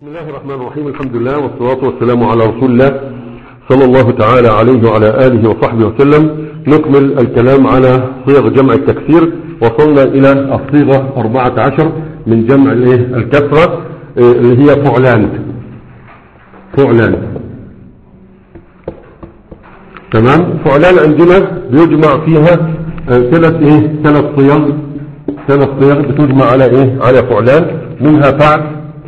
بسم الله الرحمن الرحيم الحمد لله والصلاة والسلام على رسول الله صلى الله تعالى عليه وعلى آله وصحبه وسلم نكمل الكلام على صيغ جمع التكسير وصلنا إلى الصيغة 14 من جمع الإيه؟ الكسرة إيه، اللي هي فعلان فعلان تمام فعلان عندنا بيجمع فيها آه، ثلاث ايه ثلاث صيغ ثلاث صيغ بتجمع على ايه على فعلان منها فعل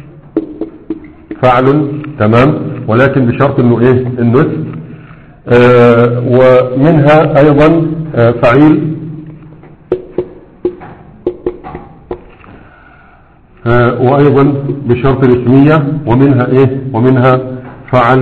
فعل تمام ولكن بشرط انه ايه انه اسم آه ومنها ايضا آه فعيل آه وايضا بشرط الاسمية ومنها ايه ومنها فعل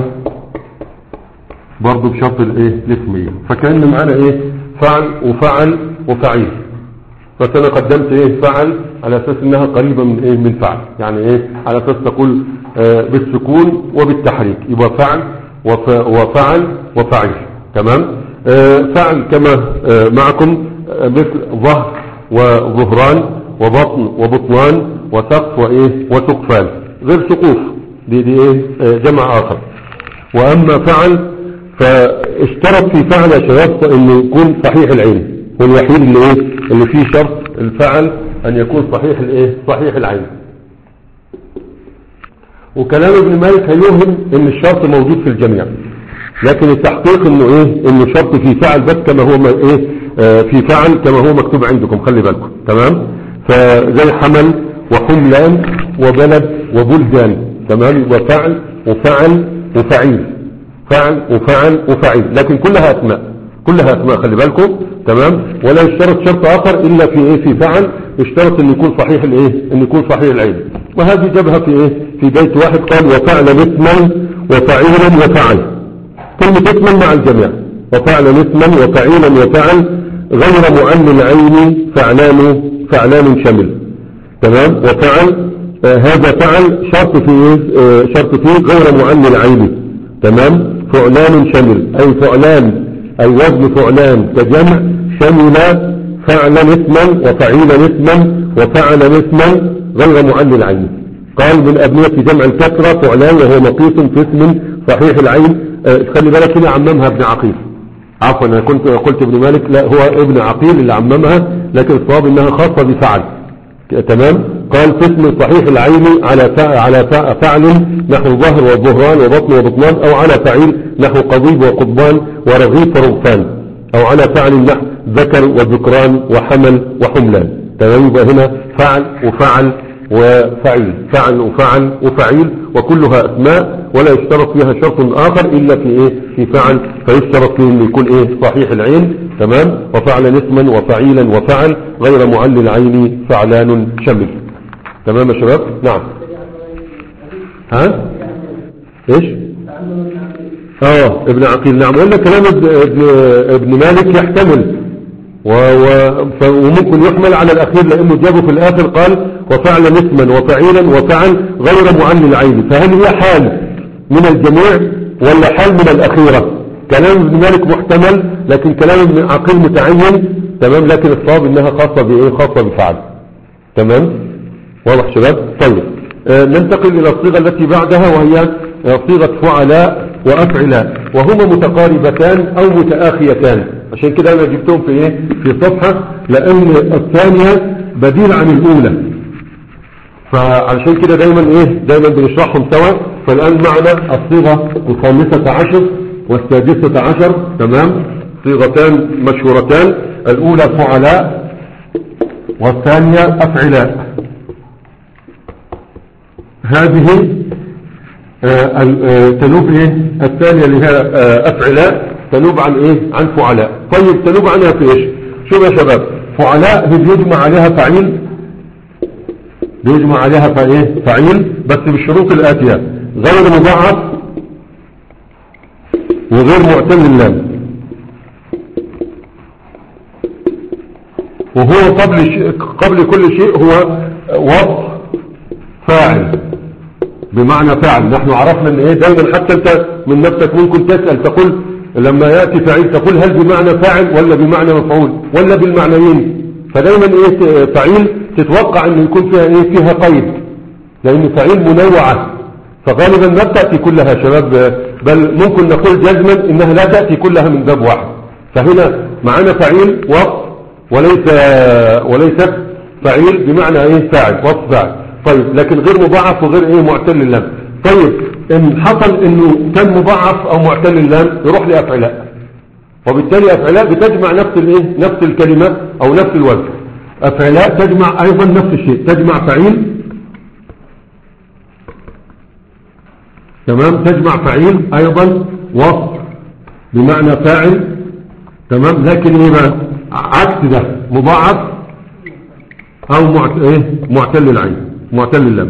برضه بشرط الايه الاسمية فكأن معانا ايه فعل وفعل وفعيل بس انا قدمت ايه فعل على اساس انها قريبة من ايه من فعل يعني ايه على اساس تقول آه بالسكون وبالتحريك يبقى فعل وف وفعل وفعيل تمام آه فعل كما آه معكم آه مثل ظهر وظهران وبطن وبطنان وسقف وايه وسقفان غير سقوف دي دي ايه آه جمع اخر واما فعل فاشترط في فعل يا شباب انه يكون صحيح العين هو الوحيد اللي ايه اللي فيه شرط الفعل ان يكون صحيح الايه صحيح العين وكلام ابن مالك هيوهم ان الشرط موجود في الجميع لكن التحقيق انه ايه انه شرط في فعل بس كما هو ما ايه آه في فعل كما هو مكتوب عندكم خلي بالكم تمام فزي حمل وحملان وبلد وبلدان تمام وفعل وفعل وفعيل فعل وفعل وفعيل لكن كلها اسماء كلها اسماء خلي بالكم تمام ولا يشترط شرط اخر الا في ايه في فعل يشترط ان يكون صحيح الايه ان يكون صحيح العين وهذه جابها في ايه في بيت واحد قال وفعل اسما وفعيلا وفعل كلمة اسما مع الجميع وفعل اسما وفعيلا وفعل غير مؤن العين فعلان فعلان شمل تمام وفعل آه هذا فعل شرط في ايه آه شرط فيه غير مؤن العين تمام فعلان شمل اي فعلان اي وزن فعلان كجمع شمل فعلا اسما وفعيلا اسما وفعلا اسما غير مؤن العين قال من ابنية جمع الكسرة فعلان وهو مقيس في اسم صحيح العين آه خلي بالك هنا عممها ابن عقيل عفوا انا كنت قلت ابن مالك لا هو ابن عقيل اللي عممها لكن الصواب انها خاصة بفعل تمام قال في اسم صحيح العين على فعل, على فعل نحو ظهر وظهران وبطن وبطنان او على فعيل نحو قضيب وقضبان ورغيف ورغفان او على فعل نحو ذكر وذكران وحمل وحملان تمام يبقى هنا فعل وفعل وفعيل فعل وفعل وفعيل وكلها اسماء ولا يشترط فيها شرط اخر الا في ايه في فعل فيشترط فيه انه يكون ايه صحيح العين تمام وفعلا اسما وفعيلا وفعل غير معل العين فعلان شمل تمام يا شباب نعم ها ايش اه ابن عقيل نعم قلنا كلام ابن, ابن, ابن مالك يحتمل و و وممكن يحمل على الأخير لأنه جابه في الآخر قال وفعل اسما وفعيلا وفعل غير معل العين فهل هي حال من الجميع ولا حال من الأخيرة كلام ابن مالك محتمل لكن كلام ابن عقيل متعين تمام لكن الصواب انها خاصة بايه خاصة بفعل تمام واضح شباب طيب آه ننتقل الى الصيغة التي بعدها وهي آه صيغة فعلاء وافعلاء وهما متقاربتان او متآخيتان عشان كده انا جبتهم في ايه في صفحة لان الثانية بديل عن الاولى فعشان كده دايما ايه دايما بنشرحهم سوا فالان معنا الصيغة الخامسة عشر والسادسة عشر تمام صيغتان مشهورتان الاولى فعلاء والثانية افعلاء هذه آه آه تنوب ايه الثانية اللي هي آه افعلاء تنوب عن ايه عن فعلاء طيب تنوب عنها في ايش شوف يا شباب فعلاء هي بيجمع عليها فعيل بيجمع عليها فايه فعيل بس بالشروط الاتية غير مضاعف وغير معتل اللام وهو قبل شيء قبل كل شيء هو وصف فاعل بمعنى فاعل نحن عرفنا ان ايه دايما حتى انت من نفسك ممكن تسأل تقول لما يأتي فاعل تقول هل بمعنى فاعل ولا بمعنى مفعول ولا بالمعنيين فدايما ايه فعيل تتوقع ان يكون فيها ايه فيها قيد لان فعيل منوعة فغالبا ما بتأتي كلها شباب بل ممكن نقول جزما انها لا تأتي كلها من باب واحد فهنا معنا فعيل وصف وليس وليست فعيل بمعنى ايه فاعل وصف فاعل طيب لكن غير مضاعف وغير ايه معتل اللام طيب ان حصل انه كان مضاعف او معتل اللام يروح لافعلاء وبالتالي افعلاء بتجمع نفس الايه نفس الكلمة او نفس الوزن افعلاء تجمع ايضا نفس الشيء تجمع فعيل تمام تجمع فعيل ايضا وصف بمعنى فاعل تمام لكن ايه بقى عكس ده مضاعف او معت... ايه معتل العين معتل اللام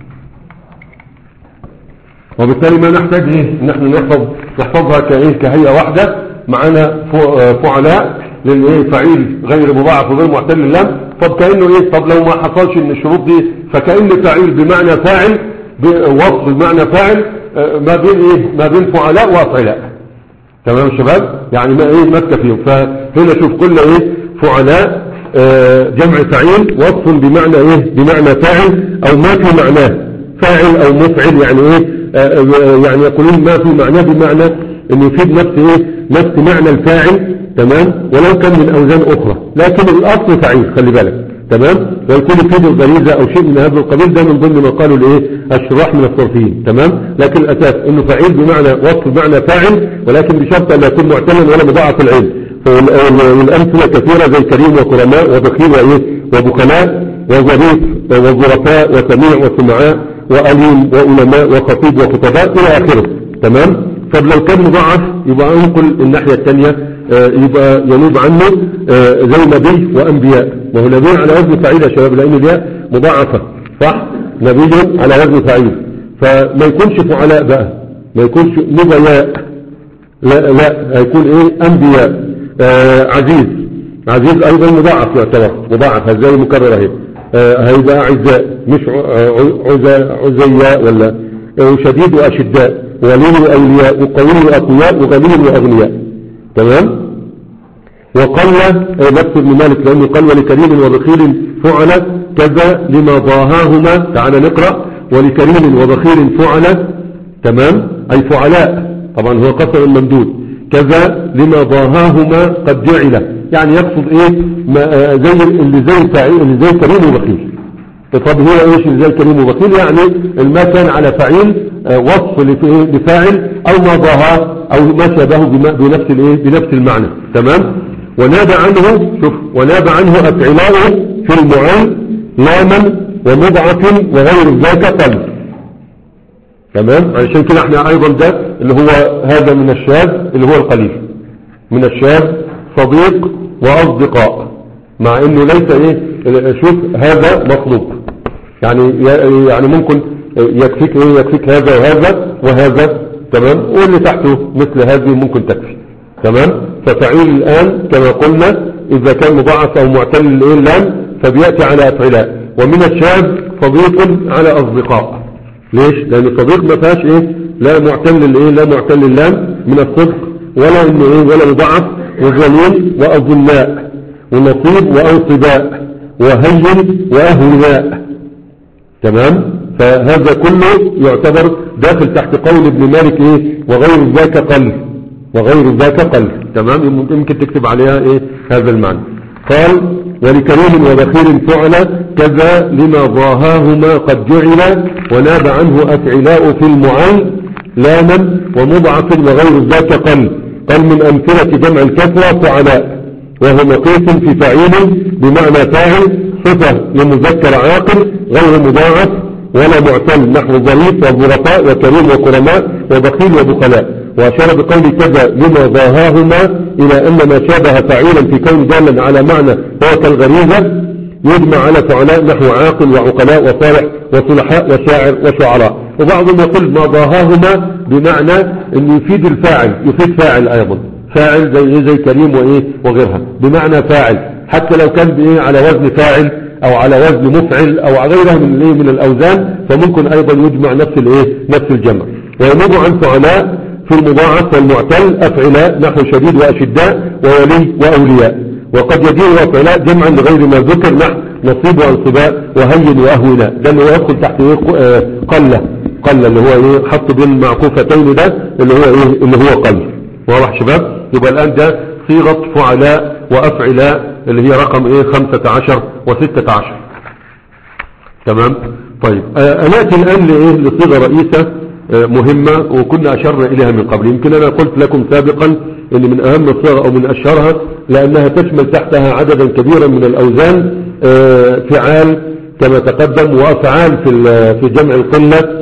وبالتالي ما نحتاج ايه نحن نحفظ نحفظها كايه كهيئه واحده معانا فعلاء للايه فعيل غير مضاعف وغير معتل اللام طب كانه ايه طب لو ما حصلش ان الشروط دي فكأن فعيل بمعنى فاعل وصف بمعنى فاعل ما بين ايه ما بين فعلاء وافعلاء تمام يا شباب يعني ما ايه ماسكه فيهم فهنا شوف كل ايه فعلاء آه جمع فعيل وصف بمعنى ايه بمعنى فاعل او ما في معناه فاعل او مفعل يعني ايه آه يعني يقولون ما في معناه بمعنى انه يفيد نفس ايه نفس معنى الفاعل تمام ولو كان من اوزان اخرى لكن الاصل فعيل خلي بالك تمام ويكون يفيد الغريزة او شيء من هذا القبيل ده من ضمن ما قالوا الايه الشراح من الصرفيين تمام لكن الاساس انه فعيل بمعنى وصف بمعنى فاعل ولكن بشرط ان يكون معتلا ولا مضاعف العلم والامثله كثيره زي كريم وكرماء وبخيل وايه وبخلاء وظريف وظرفاء وسميع وسمعاء وأليم وعلماء وخطيب وخطباء إلى آخره تمام طب لو كان مضاعف يبقى انقل الناحية الثانية يبقى ينوب عنه زي نبي وأنبياء وهو نبي على وزن فعيل يا شباب لأن الياء مضاعفة صح نبي على وزن فعيل فما يكونش فعلاء بقى ما يكونش نبياء لا لا هيكون ايه أنبياء آه عزيز عزيز أيضا مضاعف يعتبر مضاعف ازاي مكرر اهي آه هيبقى أعزاء مش عزياء ولا شديد وأشداء ولي وأولياء وقوي وأقوياء وغني وأغنياء تمام وقل نفس ابن مالك لأنه قال ولكريم وبخيل فعل كذا لما ضاهاهما تعال نقرأ ولكريم وبخيل فعل تمام أي فعلاء طبعا هو قصر الممدود كذا لما ضاهاهما قد جعل يعني يقصد ايه ما زي اللي زي فعيل اللي زي كريم وبخيل طب هو ايش اللي زي كريم وبخيل يعني ما كان على فعيل وصف لفاعل او ما ضاها او ما شابه بنفس الايه بنفس المعنى تمام وناب عنه شوف وناب عنه افعلاؤه في المعان لاما ومضعف وغير ذاك قلب تمام عشان كده احنا ايضا ده اللي هو هذا من الشاذ اللي هو القليل من الشاذ صديق واصدقاء مع انه ليس ايه شوف هذا مطلوب يعني يعني ممكن يكفيك ايه يكفيك هذا وهذا وهذا تمام واللي تحته مثل هذه ممكن تكفي تمام ففعيل الان كما قلنا اذا كان مضاعف او معتل الايه اللام فبياتي على افعلاء ومن الشاذ صديق على اصدقاء ليش لان صديق ما فيهاش ايه لا معتل الايه لا معتل اللام من الصدق ولا انه ايه ولا مضاعف وظليل واظلاء ونصيب وانصباء وهين واهولاء تمام فهذا كله يعتبر داخل تحت قول ابن مالك ايه وغير ذاك قل وغير ذاك قل تمام يمكن تكتب عليها ايه هذا المعنى قال ولكريم وبخيل فعل كذا لما ضاهاهما قد جعل وناب عنه أفعلاء في المعان لاما ومضعف وغير ذاك قل قل من أمثلة جمع الكثرة فعلاء وهو مقيس في فعيل بمعنى فاعل صفة لمذكر عاقل غير مضاعف ولا معتل نحو ظريف وظرفاء وكريم وكرماء وبخيل وبخلاء وأشار بقول كذا لما ضاهاهما إلى أن ما شابه فعيلا في كون دالا على معنى هو كالغريزة يجمع على فعلاء نحو عاقل وعقلاء وصالح وصلحاء وشاعر وشعراء وبعضهم يقول ما ضاهاهما بمعنى أن يفيد الفاعل يفيد فاعل أيضا فاعل زي زي كريم وإيه وغيرها بمعنى فاعل حتى لو كان بإيه على وزن فاعل او على وزن مفعل او على غيرها من الايه من الاوزان فممكن ايضا يجمع نفس الايه نفس الجمع وينوب عن فعلاء في المضاعف والمعتل افعلاء نحو شديد واشداء وولي واولياء وقد يجيء وفعلاء جمعا لغير ما ذكر نحو نصيب وانصباء وهين واهونا ده اللي هو يدخل تحت ايه قله قل اللي هو ايه حط بين معكوفتين ده اللي هو ايه اللي هو قل واضح شباب يبقى الان ده صيغة فعلاء وافعلاء اللي هي رقم ايه خمسة عشر وستة عشر تمام طيب آه، ناتي الان لايه لصيغة رئيسة آه، مهمة وكنا اشرنا اليها من قبل يمكن انا قلت لكم سابقا ان من اهم الصيغ او من اشهرها لانها تشمل تحتها عددا كبيرا من الاوزان آه، فعال كما تقدم وافعال في ال- في جمع القلة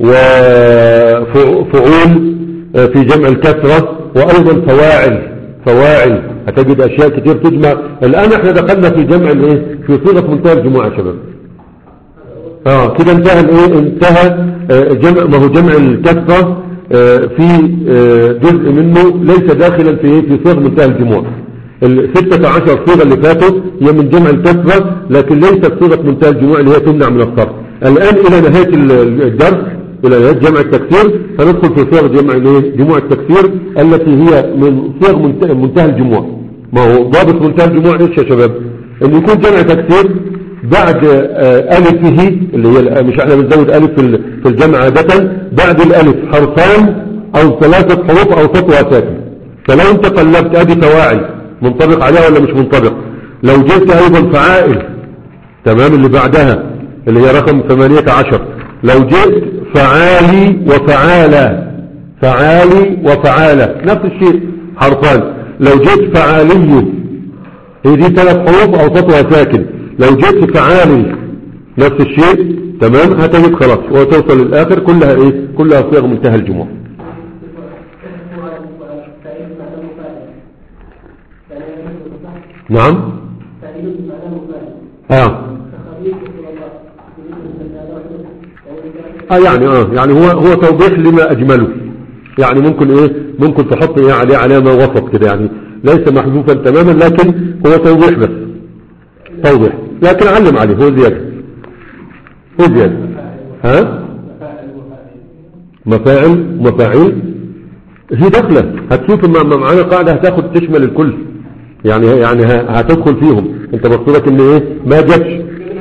وفعول في جمع الكثرة وايضا فواعل فواعل هتجد اشياء كتير تجمع الان احنا دخلنا في جمع الايه في صيغة منتهى الجموع يا شباب اه كده انتهى الايه انتهى آه، جمع ما هو جمع الكثرة آه، في آه، جزء منه ليس داخلا في إيه؟ في صيغ منتهى الجموع ال 16 صيغة اللي فاتوا هي من جمع الكثرة لكن ليست صيغة منتهى الجموع اللي هي تمنع من الصرف الآن إلى نهاية ال- الدرس إلى نهاية جمع التكسير هندخل في صيغ جمع الإيه؟ جموع التكسير التي هي من صيغ منت- منتهى الجموع ما هو ضابط منتهى الجموع ايش يا شباب ان يكون جمع تكسير بعد آه، ألفه اللي هي الأ- مش احنا بنزود ألف في ال- في الجمع عادة بعد الألف حرفان أو ثلاثة حروف أو سطوة ساكن فلو انت قلبت ادي فواعل منطبق عليها ولا مش منطبق لو جبت ايضا فعائل تمام اللي بعدها اللي هي رقم 18 لو جئت فعالي وفعالة فعالي وفعالة نفس الشيء حرفان لو جئت فعالي هي دي ثلاث حروف او سطوة ساكن لو جئت فعالي نفس الشيء تمام هتجد خلاص وتوصل للاخر كلها ايه كلها صيغ منتهى الجموع نعم اه اه يعني اه يعني هو هو توضيح لما اجمله يعني ممكن ايه ممكن تحط ايه عليه علامة وسط كده يعني ليس محذوفا تماما لكن هو توضيح بس توضيح لكن علم عليه هو زيادة هو زيادة ها مفاعل مفاعيل هي داخلة هتشوف ما ما معانا قاعدة هتاخد تشمل الكل يعني يعني ه- هتدخل فيهم انت مقصودك ان ايه ما جاتش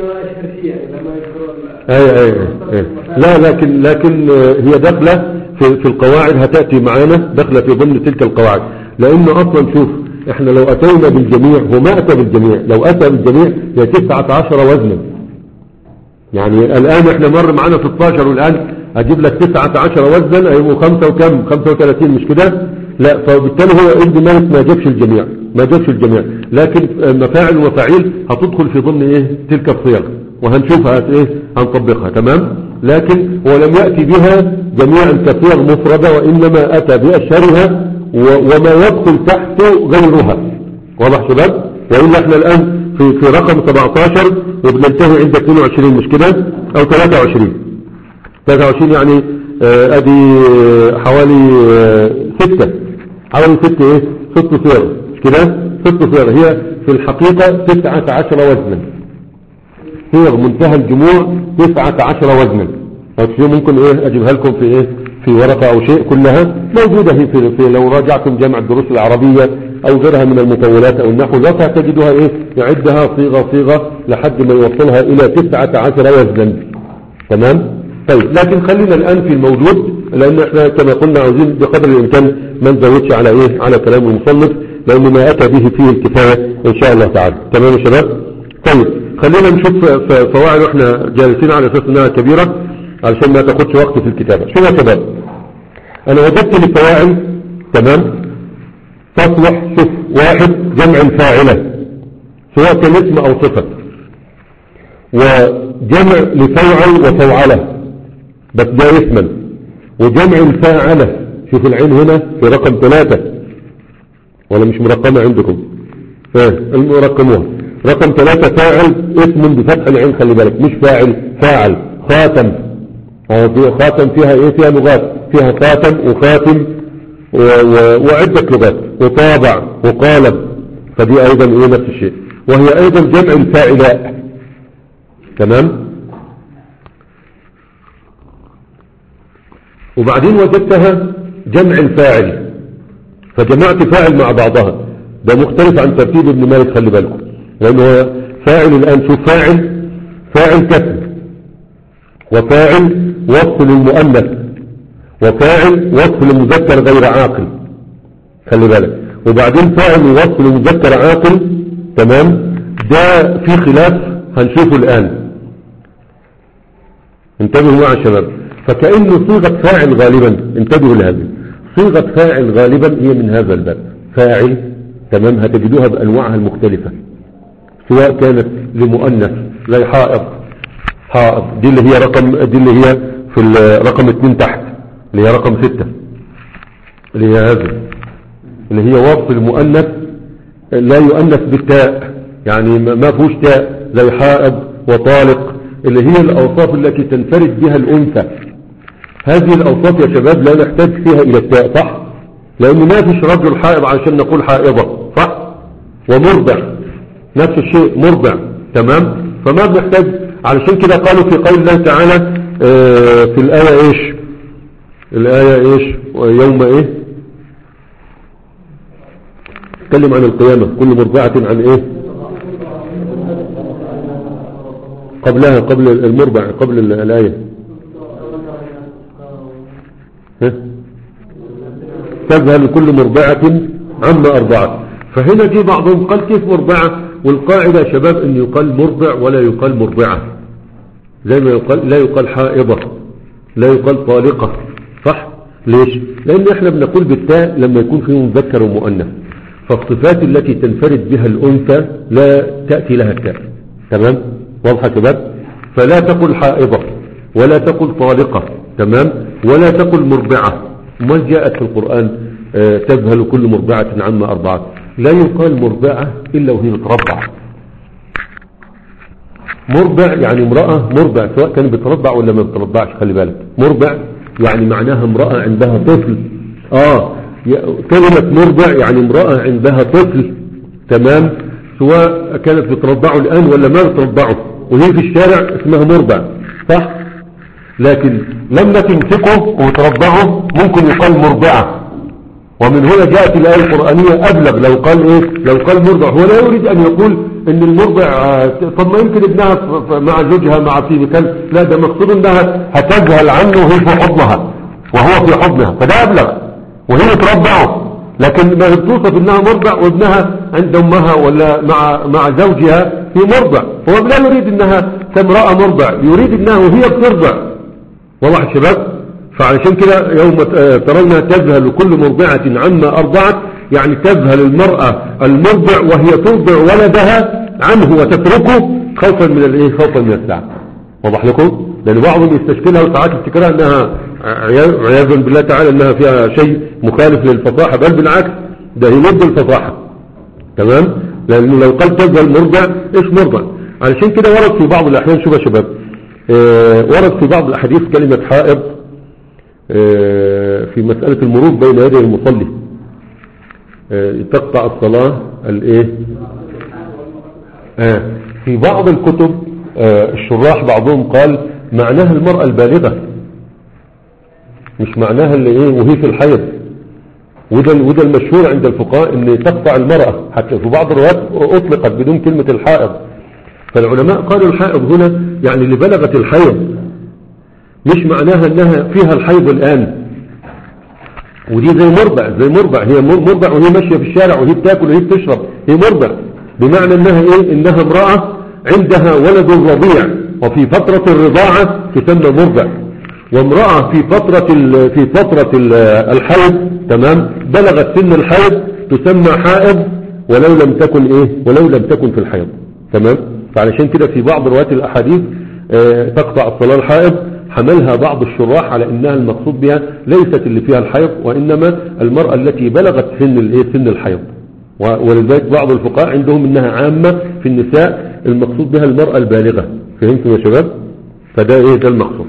اي اي اي لا لكن لكن آه، هي داخله في في القواعد هتاتي معانا داخله في ضمن تلك القواعد لان اصلا شوف احنا لو اتينا بالجميع هو ما اتى بالجميع لو اتى بالجميع هي 19 وزنا يعني الان احنا مر معانا 16 والان اجيب لك 19 وزنا هيبقوا خمسة وكم 35 مش كده لا فبالتالي هو ابن مالك ما جابش الجميع ما جابش الجميع لكن مفاعل ومفاعيل هتدخل في ضمن ايه تلك الصيغ وهنشوفها هت- ايه هنطبقها تمام لكن هو لم يأتي بها جميعا كصيغ مفردة وإنما أتى بأشهرها و- وما يدخل تحته غيرها واضح شباب وإلا احنا الآن في, في رقم 17 وبننتهي عند 22 مش كده أو 23 23 يعني آه، ادي آه، حوالي آه، ستة حوالي ستة ايه ست صيغ مش كده ست صيغ هي في الحقيقة تسعة عشر وزنا صيغ منتهى الجموع تسعة عشر وزنا فشي ممكن ايه اجيبها لكم في ايه في ورقة او شيء كلها موجودة هي في, في لو راجعتم جمع الدروس العربية او غيرها من المطولات او النحو لا تجدها ايه يعدها صيغة صيغة لحد ما يوصلها الى تسعة عشر وزنا تمام طيب لكن خلينا الآن في الموجود لأن احنا كما قلنا عاوزين بقدر الإمكان ما نزودش على إيه على كلام المصنف لأنه ما أتى به فيه الكفاية إن شاء الله تعالى تمام يا شباب طيب خلينا نشوف ف- فواعل واحنا جالسين على أساس إنها كبيرة علشان ما تاخدش وقت في الكتابة شو يا شباب أنا وجدت الفواعل تمام تصلح شوف واحد جمع الفاعلة سواء كان اسم أو صفة وجمع لفوعل وفوعلة بس ده اسما وجمع الفاعلة شوف العين هنا في رقم ثلاثة ولا مش مرقمة عندكم اه المرقموها رقم ثلاثة فاعل اسم بفتح العين خلي بالك مش فاعل فاعل خاتم اه في خاتم فيها ايه فيها لغات فيها خاتم وخاتم و و وعدة لغات وطابع وقالب فدي ايضا ايه نفس الشيء وهي ايضا جمع الفاعلاء تمام وبعدين وجدتها جمع الفاعل فجمعت فاعل مع بعضها ده مختلف عن ترتيب ابن مالك خلي بالكم لانه هو فاعل الان شوف فاعل فاعل كسر وفاعل وصف للمؤنث وفاعل وصف للمذكر غير عاقل خلي بالك وبعدين فاعل وصف للمذكر عاقل تمام ده في خلاف هنشوفه الآن انتبهوا معي يا شباب فكأنه صيغة فاعل غالبا انتبهوا لهذه صيغة فاعل غالبا هي من هذا الباب فاعل تمام هتجدوها بأنواعها المختلفة سواء كانت لمؤنث زي حائض حائض دي اللي هي رقم دي اللي هي في رقم اتنين تحت اللي هي رقم ستة اللي هي هذه اللي هي وصف المؤنث لا يؤنث بالتاء يعني ما فيهوش تاء زي حائض وطالق اللي هي الأوصاف التي تنفرد بها الأنثى هذه الأوصاف يا شباب لا نحتاج فيها إلى التاء صح لأن ما فيش رجل حائض عشان نقول حائضة صح ومرضع نفس الشيء مرضع تمام فما بنحتاج علشان كده قالوا في قول الله تعالى آه، في الآية ايش الآية ايش يوم ايه تكلم عن القيامة كل مرضعة عن ايه قبلها قبل المربع قبل الآية ها؟ تذهل كل مرضعة عما أرضعت فهنا جه بعضهم قال كيف مرضعة والقاعدة يا شباب أن يقال مرضع ولا يقال مرضعة زي ما يقال لا يقال حائضة لا يقال طالقة صح ليش لأن احنا بنقول بالتاء لما يكون فيه مذكر ومؤنث فالصفات التي تنفرد بها الأنثى لا تأتي لها التاء تمام واضحة شباب فلا تقل حائضة ولا تقل طالقة تمام ولا تقل مرضعة ما جاءت في القرآن آه، تذهل كل مرضعة عما أرضعت لا يقال مرضعة إلا وهي بترضع مرضع يعني امرأة مرضع سواء كان بترضع ولا ما بترضعش خلي بالك مرضع يعني معناها امرأة عندها طفل اه كلمة مرضع يعني امرأة عندها طفل تمام سواء كانت بترضعه الآن ولا ما بترضعه وهي في الشارع اسمها مرضع صح لكن لما تمسكه وترضعه ممكن يقال مرضعة ومن هنا جاءت الآية القرآنية أبلغ لو قال إيه لو قال مرضع هو لا يريد أن يقول إن المرضع طب ما يمكن ابنها مع زوجها مع في مكان لا ده مقصود إنها هتذهل عنه وهي في حضنها وهو في حضنها فده أبلغ وهي ترضعه لكن ما بتوصف انها مرضع وابنها عند امها ولا مع مع زوجها في مرضع هو لا يريد انها كامرأة مرضع يريد انها وهي بترضع واضح شباب فعلشان كده يوم ترونها تذهل كل مرضعة عما ارضعت يعني تذهل المرأة المرضع وهي ترضع ولدها عنه وتتركه خوفا من الايه خوفا من الساعة واضح لكم لان بعضهم يستشكلها وساعات يفتكرها انها عياذا بالله تعالى انها فيها شيء مخالف للفصاحة بل بالعكس ده يمد الفصاحة تمام لانه لو قال تذهل مرضع ايش مرضع علشان كده ورد في بعض الاحيان شوف يا شباب اه ورد في بعض الاحاديث كلمة حائض اه في مسألة المرور بين يدي المصلي اه تقطع الصلاة الايه اه في بعض الكتب الشراح بعضهم قال معناها المرأة البالغة مش معناها اللي ايه وهي في الحيض وده وده المشهور عند الفقهاء ان تقطع المرأة حتى في بعض الروايات اطلقت بدون كلمة الحائض فالعلماء قالوا الحائض هنا يعني اللي بلغت الحيض مش معناها انها فيها الحيض الان ودي زي مرضع زي مرضع هي مرضع وهي ماشية في الشارع وهي بتاكل وهي بتشرب هي مرضع بمعنى انها ايه انها امرأة عندها ولد رضيع وفي فترة الرضاعة تسمى مرضع وامرأة في فترة في فترة الحيض تمام بلغت سن الحيض تسمى حائض ولو لم تكن ايه ولو لم تكن في الحيض تمام فعلشان كده في بعض روايات الاحاديث اه تقطع الصلاة الحائض حملها بعض الشراح على انها المقصود بها ليست اللي فيها الحيض وانما المرأة التي بلغت سن الايه سن الحيض ولذلك بعض الفقهاء عندهم انها عامة في النساء المقصود بها المرأة البالغة فهمتم يا شباب فده ايه ده المقصود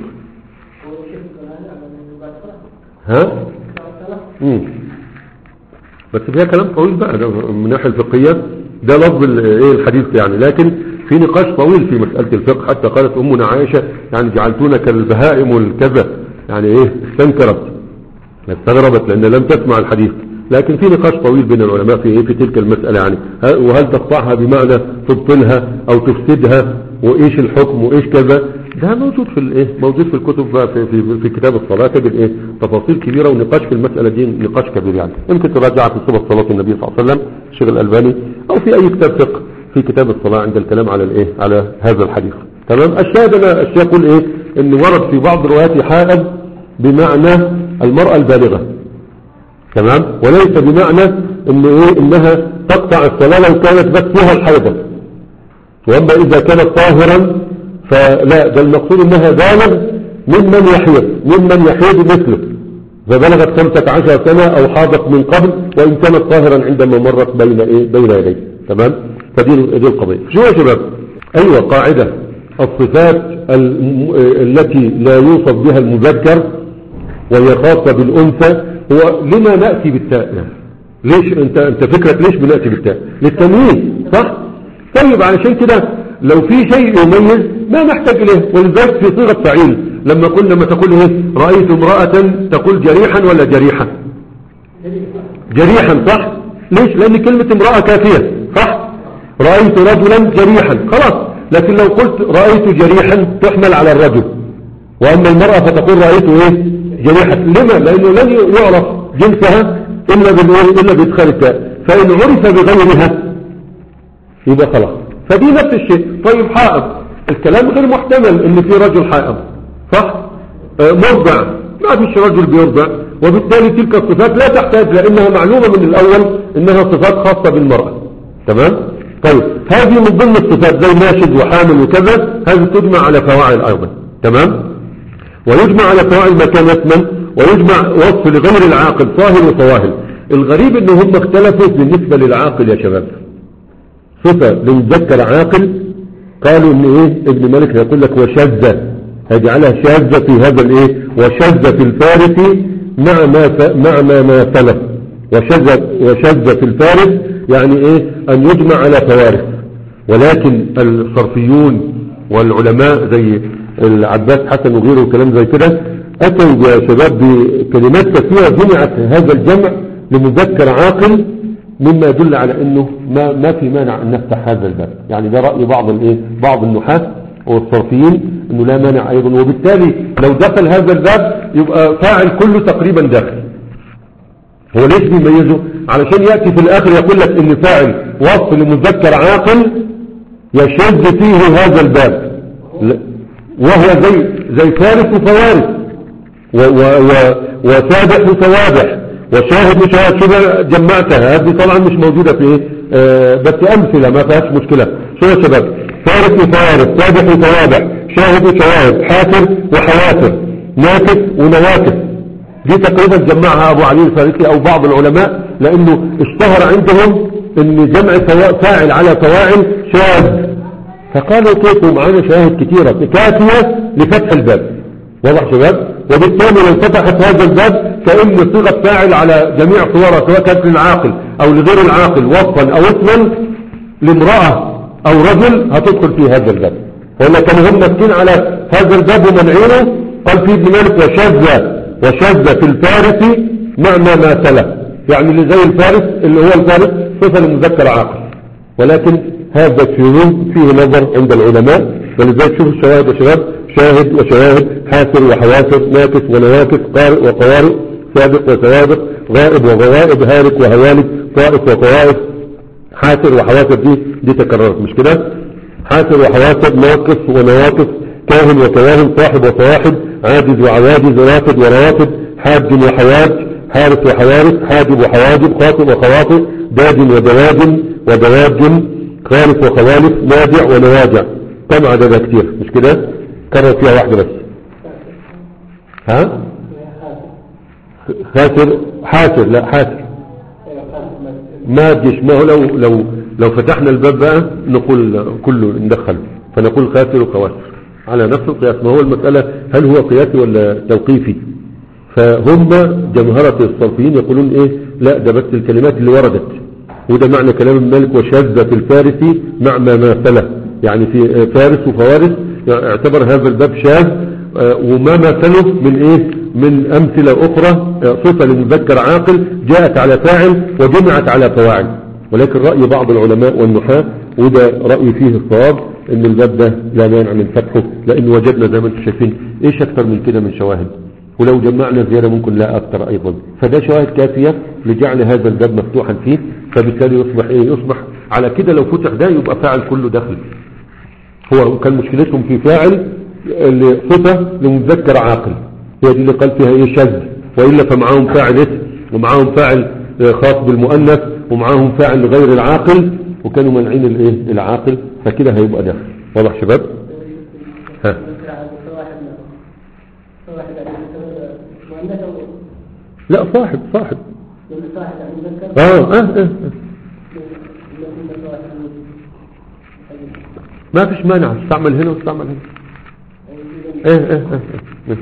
ها مم. بس فيها كلام طويل بقى ده من الناحيه الفقهيه ده لفظ ايه الحديث يعني لكن في نقاش طويل في مسألة الفقه حتى قالت أمنا عائشة يعني جعلتونا كالبهائم والكذا يعني ايه استنكرت استغربت لأن لم تسمع الحديث لكن في نقاش طويل بين العلماء في ايه في تلك المسألة يعني وهل تقطعها بمعنى تبطلها او تفسدها وايش الحكم وايش كذا ده موجود في الايه موجود في الكتب بقى في, في, في كتاب الصلاة تجد ايه تفاصيل كبيرة ونقاش في المسألة دي نقاش كبير يعني يمكن تراجع في صفة صلاة النبي صلى الله عليه وسلم الشيخ الألباني او في اي كتاب فقه في كتاب الصلاة عند الكلام على الايه على هذا الحديث تمام الشاهد انا الشيخ يقول ايه ان ورد في بعض الروايات حائض بمعنى المرأة البالغة تمام وليس بمعنى ان ايه انها تقطع الصلاة لو كانت بس فيها الحيضة واما اذا كانت طاهرا فلا ده المقصود انها بالغ ممن يحيض ممن يحيض مثله إذا بلغت 15 سنة او حاضت من قبل وان كانت طاهرا عندما مرت بين ايه بين يديه تمام فدي دي القضية شو يا شباب ايوه قاعدة الصفات الم- التي لا يوصف بها المذكر وهي خاصة بالأنثى هو لما نأتي بالتاء يعني ليش انت انت فكرك ليش بنأتي بالتاء للتمييز صح طيب علشان كده لو في شيء يميز ما نحتاج اليه ولذلك في صيغة فعيل لما قلنا لما تقول ايه رأيت امرأة تقول جريحا ولا جريحة جريحا صح ليش لان كلمة امرأة كافية صح رأيت رجلا جريحا خلاص لكن لو قلت رأيت جريحا تحمل على الرجل وأما المرأة فتقول رأيته إيه جريحة لما لأنه لن يعرف جنسها إلا بالإيه إلا بإدخال التاء فإن عرف بغيرها يبقى خلاص فدي نفس الشيء طيب حائض الكلام غير محتمل إن في رجل حائض صح آه، مرضع ما فيش رجل بيرضع وبالتالي تلك الصفات لا تحتاج لأنها معلومة من الأول إنها صفات خاصة بالمرأة تمام طيب هذه من ضمن الصفات زي ناشد وحامل وكذا هذه تجمع على فواعل أيضا تمام ويجمع على فواعل ما كان اسما ويجمع وصف لغير العاقل صاهل وصواهل الغريب ان هم اختلفوا بالنسبة للعاقل يا شباب صفة لمذكر عاقل قالوا ان ايه ابن مالك يقول لك وشذ هيجعلها شاذة في هذا الايه وشذ في الفارس مع ما ف... مع ما ما سلف وشذ وشذ في الفارس يعني ايه ان يجمع على فوارس ولكن الصرفيون والعلماء زي العباس حسن وغيره وكلام زي كده اتوا يا شباب بكلمات كثيرة جمعت هذا الجمع لمذكر عاقل مما يدل على انه ما ما في مانع ان نفتح هذا الباب يعني ده رأي بعض الايه بعض النحاة والصرفيين انه لا مانع ايضا وبالتالي لو دخل هذا الباب يبقى فاعل كله تقريبا داخل هو ليش بيميزه علشان يأتي في الاخر يقول لك ان فاعل وصف لمذكر عاقل يشد فيه هذا الباب لا. وهو زي زي فارس وفوارس و و و وسابح وسوابح وشاهد وشاهد شبه جمعتها هذه طبعا مش موجودة في ايه آه بس امثلة ما فيهاش مشكلة شو يا شباب فارس وفوارس سابح وسوابح شاهد وشواهد حافر وحوافر ناكس ونواكس دي تقريبا جمعها ابو علي الفارسي او بعض العلماء لانه اشتهر عندهم ان جمع فوا- فاعل على فواعل شاذ فقالوا كيفوا معانا شواهد كثيرة كافية لفتح الباب واضح شباب وبالتالي لو فتحت هذا الباب كأن صيغة فاعل على جميع صورها سواء كانت للعاقل او لغير العاقل وصفا او اسما لامرأة او رجل هتدخل في هذا الباب ولا كانوا هم ماسكين على هذا الباب ومنعينه قال في ابن مالك وشذ وشذ في الفارس مع ما ماثله يعني اللي زي الفارس اللي هو الفارس صفة لمذكر عاقل ولكن هذا الشذوذ فيه نظر عند العلماء ولذلك شوفوا الشواهد يا شباب شاهد وشواهد حاسر وحواسر ناكس ونواكس قارئ وقوارئ سابق وسوابق غائب وغوائب هالك وهوالك طائف وطوائف حاسر وحواسر دي دي تكررت مش كده حاسر وحواسر ناقص ونواقص كاهن وكواهن صاحب وصواحب عاجز وعواجز رافد وروافد حاج وحواج حارس وحوارس حاجب وحواجب خاطب وخواطب داد ودواج ودواج خالف وخوالف ناجع ونواجع كم عددها كتير مش كده كرر فيها واحدة بس ها خاسر حاسر لا حاسر ما تجيش ما هو لو لو لو فتحنا الباب بقى نقول كله ندخل فنقول خاسر وخواسر على نفس القياس ما هو المسألة هل هو قياسي ولا توقيفي فهم جمهرة الصرفيين يقولون ايه لا ده بس الكلمات اللي وردت وده معنى كلام الملك وشذ في الفارسي مع ما ماثله يعني في فارس وفوارس اعتبر هذا الباب شاذ آه، وما مثله من ايه من امثلة اخرى آه، صفة لمذكر عاقل جاءت على فاعل وجمعت على فواعل ولكن رأي بعض العلماء والنحاة وده رأي فيه الصواب ان الباب ده لا مانع من فتحه لان وجدنا زي ما انتم شايفين ايش اكتر من كده من شواهد ولو جمعنا زيادة ممكن لا اكتر ايضا فده شواهد كافية لجعل هذا الباب مفتوحا فيه فبالتالي يصبح ايه يصبح على كده لو فتح ده يبقى فاعل كله داخل هو كان مشكلتهم في فاعل اللي صفة لمذكر عاقل هي دي اللي قال فيها ايه شذ وإلا فمعاهم فاعل اسم ومعاهم فاعل آه، خاص بالمؤنث ومعاهم فاعل لغير العاقل وكانوا منعين الايه العاقل فكده هيبقى داخل واضح شباب ها ذكر على فواحد فواحد يعني مؤنث أو لا صاحب صاحب من صاحب يعني مذكر اه اه, آه. من فواحد ما فيش مانع استعمل هنا واستعمل هنا ايه ايه ايه, إيه.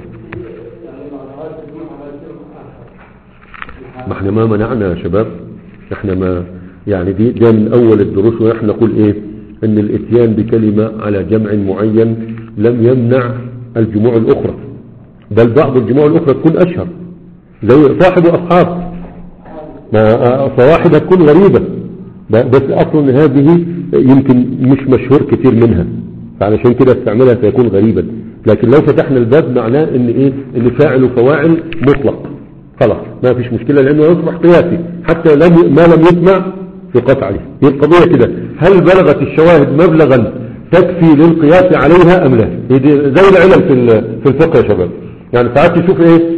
ما احنا ما منعنا يا شباب احنا ما يعني دي ده من اول الدروس ونحن نقول ايه ان الاتيان بكلمة على جمع معين لم يمنع الجموع الاخرى بل بعض الجموع الاخرى تكون اشهر زي صاحب واصحاب ما فواحدة تكون غريبة ب- بس اصلا هذه يمكن مش مشهور كتير منها فعلشان كده استعملها سيكون غريبا لكن لو فتحنا الباب معناه ان ايه ان فاعل وفواعل مطلق خلاص ما فيش مشكلة لانه يصبح قياسي حتى لم ما لم يسمع في قطع عليه هي القضية كده هل بلغت الشواهد مبلغا تكفي للقياس عليها ام لا هي دي زي العلل في ال- في الفقه يا شباب يعني ساعات تشوف ايه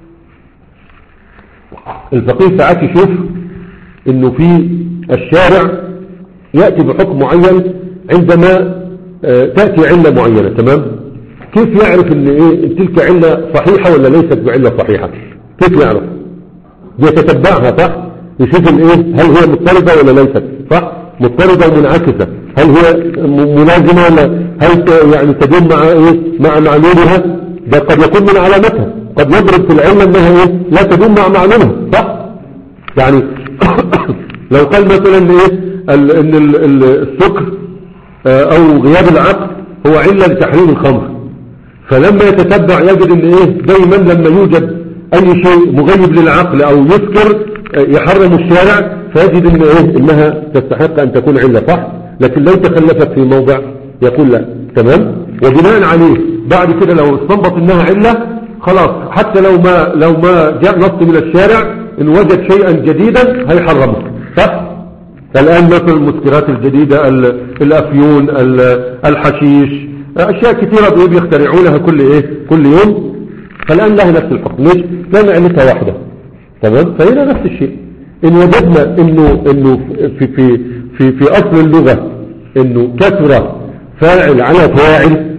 الفقيه ساعات يشوف انه في الشارع يأتي بحكم معين عندما آه، تأتي علة معينة تمام كيف يعرف ان ايه تلك علة صحيحة ولا ليست بعلة صحيحة كيف يعرف يتتبعها صح يشوف الايه هل هي مضطردة ولا ليست صح مضطردة ومنعكسة هل هي م- ملازمة ولا هل ت- يعني تدل مع ايه مع معلومها ده قد يكون من علامتها قد يضرب في العلة انها ايه لا تدل مع معلومها صح يعني لو قال مثلا ايه ال- ان ال- ال- السكر آه، او غياب العقل هو علة لتحريم الخمر فلما يتتبع يجد ان ايه دايما لما يوجد اي شيء مغيب للعقل او يسكر آه، يحرم الشارع فيجد ان ايه انها تستحق ان تكون علة صح لكن لو تخلفت في موضع يقول لا تمام وبناء عليه بعد كده لو استنبط انها علة خلاص حتى لو ما لو ما جاء نص من الشارع ان وجد شيئا جديدا هيحرمه صح الآن مثلا المسكرات الجديدة ال- الأفيون ال- الحشيش أشياء كثيرة بي- بيخترعونها كل إيه كل يوم فالآن لها نفس الحكم ليش؟ لأن علتها واحدة تمام فهنا نفس الشيء إن وجدنا إنه إنه في في في في أصل اللغة إنه كثرة فاعل على فاعل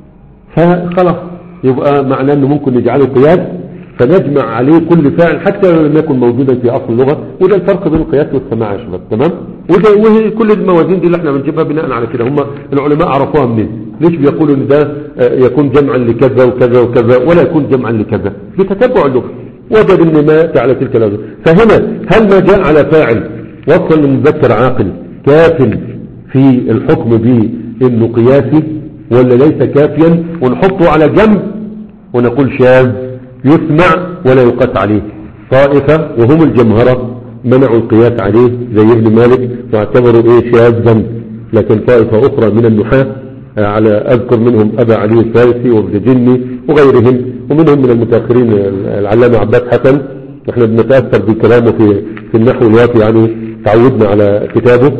فخلاص يبقى معناه انه ممكن نجعله قياس فنجمع عليه كل فاعل حتى لو لم يكن موجودا في اصل اللغه وده الفرق بين القياس والسماع يا شباب تمام وده وهي كل الموازين دي اللي احنا بنجيبها بناء على كده هم العلماء عرفوها منين ليش بيقولوا ان ده آه، يكون جمعا لكذا وكذا وكذا ولا يكون جمعا لكذا بتتبع اللغه وجد ان ما ياتي على تلك اللغه فهنا هل ما جاء على فاعل وصل لمذكر عاقل كاف في الحكم بانه قياسي ولا ليس كافيا ونحطه على جنب ونقول شاذ يسمع ولا يقاس عليه طائفة وهم الجمهرة منعوا القياس عليه زي ابن مالك واعتبروا ايه شاذا لكن طائفة اخرى من النحاة آه، على اذكر منهم ابا علي الفارسي وابن جني وغيرهم ومنهم من المتاخرين العلامة عباس حسن احنا بنتأثر بكلامه في في النحو الوافي يعني تعودنا على كتابه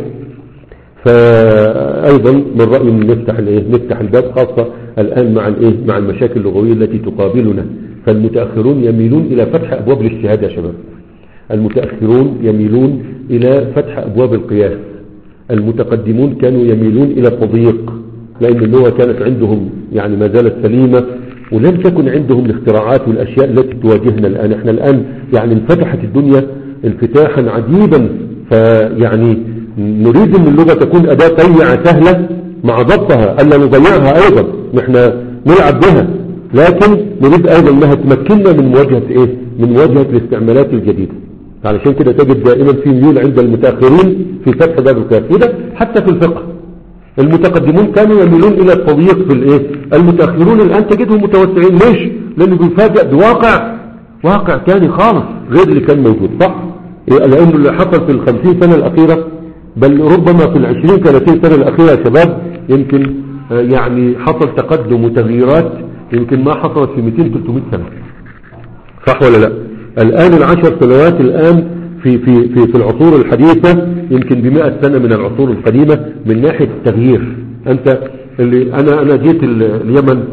فايضا من رايي ان نفتح الايه نفتح الباب خاصه الان مع الايه مع المشاكل اللغويه التي تقابلنا فالمتاخرون يميلون الى فتح ابواب الاجتهاد يا شباب المتاخرون يميلون الى فتح ابواب القياس المتقدمون كانوا يميلون الى التضييق لان اللغه كانت عندهم يعني ما زالت سليمه ولم تكن عندهم الاختراعات والاشياء التي تواجهنا الان احنا الان يعني انفتحت الدنيا انفتاحا عجيبا فيعني نريد ان اللغة تكون اداة طيعة سهلة مع ضبطها الا نضيعها ايضا نحن نلعب بها لكن نريد ايضا انها تمكننا من مواجهة ايه من مواجهة الاستعمالات الجديدة علشان كده تجد دائما في ميول عند المتاخرين في فتح باب القياس وده حتى في الفقه المتقدمون كانوا يميلون الى التضييق في الايه المتاخرون الان تجدهم متوسعين ليش لانه بيفاجئ بواقع واقع تاني خالص غير اللي كان موجود صح لانه اللي حصل في الخمسين سنة الاخيرة بل ربما في العشرين ثلاثين سنة الاخيرة يا شباب يمكن آه، يعني حصل تقدم وتغييرات يمكن ما حصلت في 200 300 سنة صح ولا لا الآن العشر سنوات الآن في في في في العصور الحديثة يمكن بمئة سنة من العصور القديمة من ناحية التغيير أنت اللي أنا أنا جيت ال- اليمن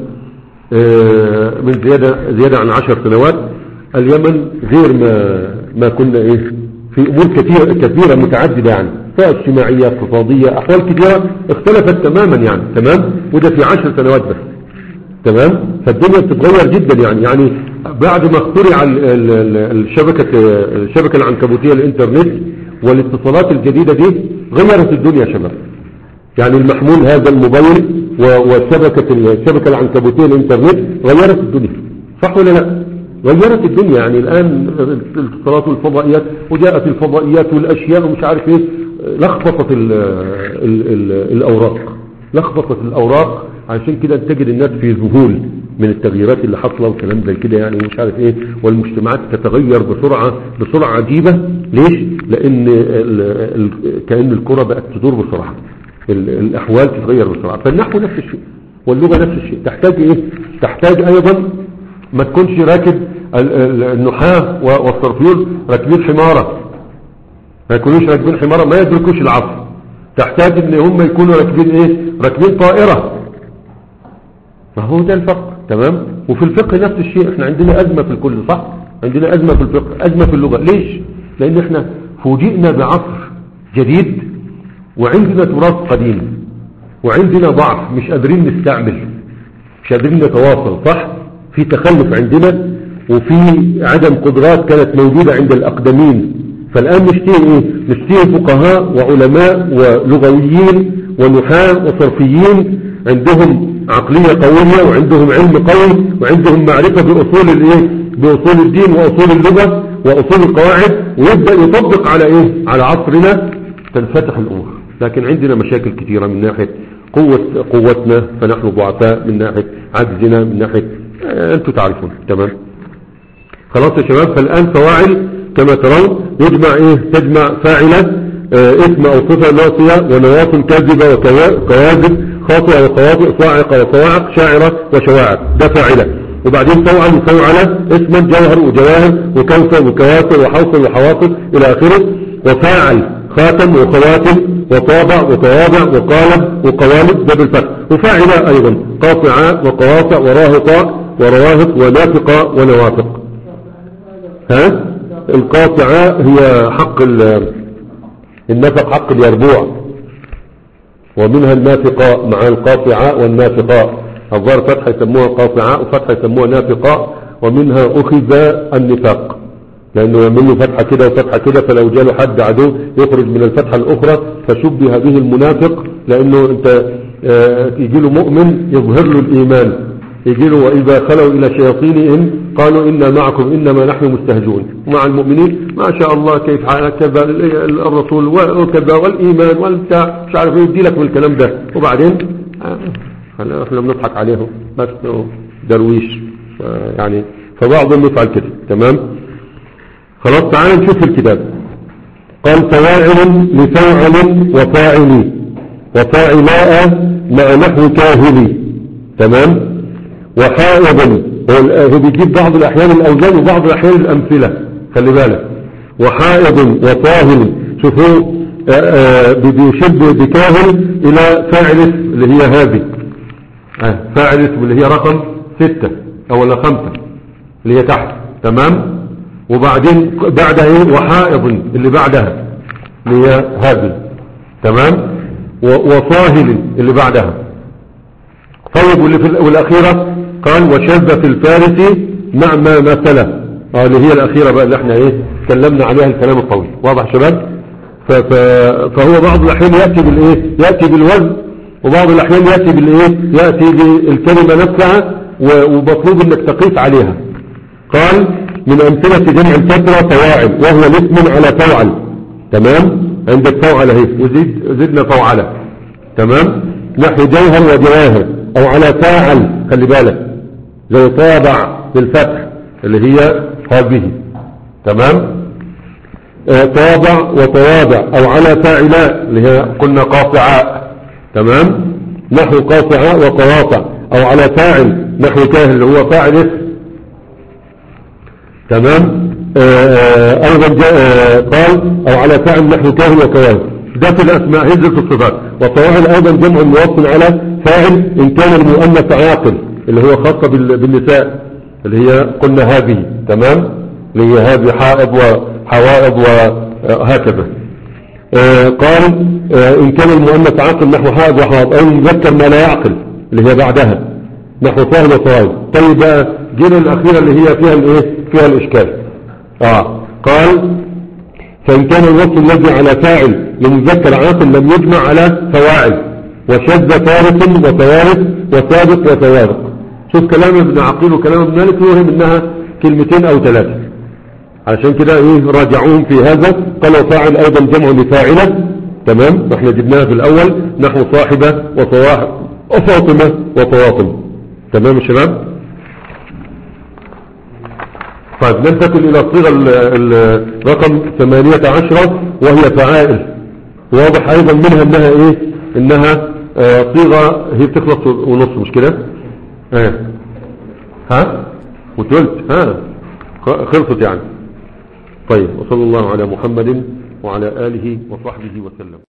آه، من زيادة زيادة عن عشر سنوات اليمن غير ما ما كنا إيه في أمور كثيرة كثيرة متعددة يعني سواء اجتماعية اقتصادية أحوال كثيرة اختلفت تماما يعني تمام وده في عشر سنوات بس تمام فالدنيا بتتغير جدا يعني يعني بعد ما اخترع ال- ال- ال- الشبكة الشبكة العنكبوتية الانترنت والاتصالات الجديدة دي غيرت الدنيا يا شباب يعني المحمول هذا الموبايل و- وشبكة الشبكة العنكبوتية الانترنت غيرت الدنيا صح ولا لا غيرت الدنيا يعني الآن الاتصالات والفضائيات وجاءت الفضائيات والأشياء ومش عارف ايه لخبطت ال ال ال الأوراق لخبطت الأوراق عشان كده تجد الناس في ذهول من التغييرات اللي حاصله وكلام زي كده يعني مش عارف ايه والمجتمعات تتغير بسرعة بسرعة عجيبة ليش لان ال ال كأن الكرة بقت تدور بسرعة ال- الاحوال تتغير بسرعة فالنحو نفس الشيء واللغة نفس الشيء تحتاج ايه تحتاج ايضا ما تكونش راكب ال- ال- النحاة و- والصرفيون راكبين حمارة ما يكونوش راكبين حمارة ما يدركوش العصر تحتاج ان هم يكونوا راكبين ايه راكبين طائرة ما هو ده الفرق تمام وفي الفقه نفس الشيء احنا عندنا أزمة في الكل صح عندنا أزمة في الفقه أزمة في اللغة ليش لأن احنا فوجئنا بعصر جديد وعندنا تراث قديم وعندنا ضعف مش قادرين نستعمل مش قادرين نتواصل صح في تخلف عندنا وفي عدم قدرات كانت موجودة عند الأقدمين فالآن نشتري إيه؟ نشتري فقهاء وعلماء ولغويين ونحاة وصرفيين عندهم عقلية قوية وعندهم علم قوي وعندهم معرفة بأصول الإيه؟ بأصول الدين وأصول اللغة وأصول القواعد ويبدأ يطبق على إيه؟ على عصرنا تنفتح الأمور لكن عندنا مشاكل كثيرة من ناحية قوة قوتنا فنحن ضعفاء من ناحية عجزنا من ناحية آه، أنتم تعرفون تمام خلاص يا شباب فالآن فواعل كما ترون يجمع إيه تجمع فاعلة آه، اسم أو صفة ناصية ونواص كاذبة وكواذب خاطئة وخواطئ صاعقة وصواعق شاعرة وشواعق ده فاعلة وبعدين فوعل وفوعلة اسما جوهر وجواهر وكوثر وكواثر وحوصل وحواصل إلى آخره وفاعل خاتم وخواتم وطابع وطوابع وقالب وقوالب ده بالفتح وفاعلة أيضا قاطعاء وقواطع وراهقاء وراهق ونافقاء ونوافق ها القاطعاء هي حق ال- النفق حق اليربوع ومنها النافقاء مع القاطعاء والنافقاء الظاهر فتحة يسموها قاطعاء وفتحة يسموها نافقاء ومنها أخذ النفاق لأنه يعمل له فتحة كده وفتحة كده فلو جاله حد عدو يخرج من الفتحة الأخرى فشبه به المنافق لأنه أنت آه، يجي له مؤمن يظهر له الإيمان يجي له وإذا خلوا إلى شياطينهم قالوا إنا معكم إنما نحن مستهزئون ومع المؤمنين ما شاء الله كيف حال كذا الرسول وكذا والإيمان والبتاع مش عارف ايه يدي لك من الكلام ده وبعدين آه، خلينا احنا بنضحك عليهم بس هو درويش آه، يعني فبعضهم يفعل كده تمام خلاص تعال نشوف الكتاب قال فواعل لفاعل وفاعل وفاعلاء مع نحو كاهلي تمام وحائض هو ال- هو بيجيب بعض الأحيان الأوزان وبعض الأحيان الأمثلة خلي بالك وحائض وطاهل شوفوا آه، آه، بي- بيشد بكاهل إلى فاعل اسم اللي هي هذه آه، فاعل اسم اللي هي رقم ستة أو ولا خمسة اللي هي تحت تمام وبعدين بعدها ايه وحائض اللي بعدها اللي هي هذه تمام و- وصاهل اللي بعدها طيب واللي في ال- والأخيرة قال وشذ في الفارس مع ما مثله اه اللي هي الأخيرة بقى اللي احنا ايه تكلمنا عليها الكلام الطويل واضح شباب ف- ف- فهو بعض الأحيان يأتي بالإيه يأتي بالوزن وبعض الأحيان يأتي بالإيه يأتي بالكلمة نفسها و- ومطلوب انك تقيس عليها قال من أمثلة جمع الكثرة فواعل وهو الاسم على فوعل تمام عندك فوعل اهي وزيد زدنا فوعلة تمام نحو جوهر وجواهر او على فاعل خلي بالك زي طابع بالفتح اللي هي هذه تمام آه، طابع وطوابع او على فاعلاء اللي هي قلنا قاطعاء تمام نحو قاطع وقواطع او على فاعل نحو كاهل اللي هو فاعل اسم تمام آه، آه، ايضا جاء آه، قال او على فاعل نحو كاهل وكواهل ده في الاسماء هجرة الصفات والطواهل ايضا جمع موصل على فاعل ان كان المؤنث عاقل اللي هو خاصة بال- بالنساء اللي هي قلنا هذه تمام اللي هي هذه حائض وحوائض وهكذا آه، قال آه، إن كان المؤنث عاقل نحو حائض وحائض أو المذكر ما لا يعقل اللي هي بعدها نحو فاهم وصوائب طيب بقى جينا الأخيرة اللي هي فيها الإيه فيها الإشكال آه قال فإن كان الوصف الذي على فاعل لمذكر عاقل لم يجمع على فواعل وشذ فارس وتوارث وسابق وتوارث شوف كلام ابن عقيل وكلام ابن مالك يوهم انها كلمتين او ثلاثة عشان كده ايه راجعوهم في هذا قالوا فاعل ايضا جمع لفاعلة تمام احنا جبناها في الاول نحو صاحبة وصواحب وفاطمة وطواطم تمام يا شباب طيب ننتقل الى الصيغة ال- ال- رقم 18 وهي فعائل واضح ايضا منها انها ايه انها آه، صيغة هي بتخلص ونص مش كده اه ها وتلت ها خ- خلصت يعني طيب وصلى الله على محمد وعلى آله وصحبه وسلم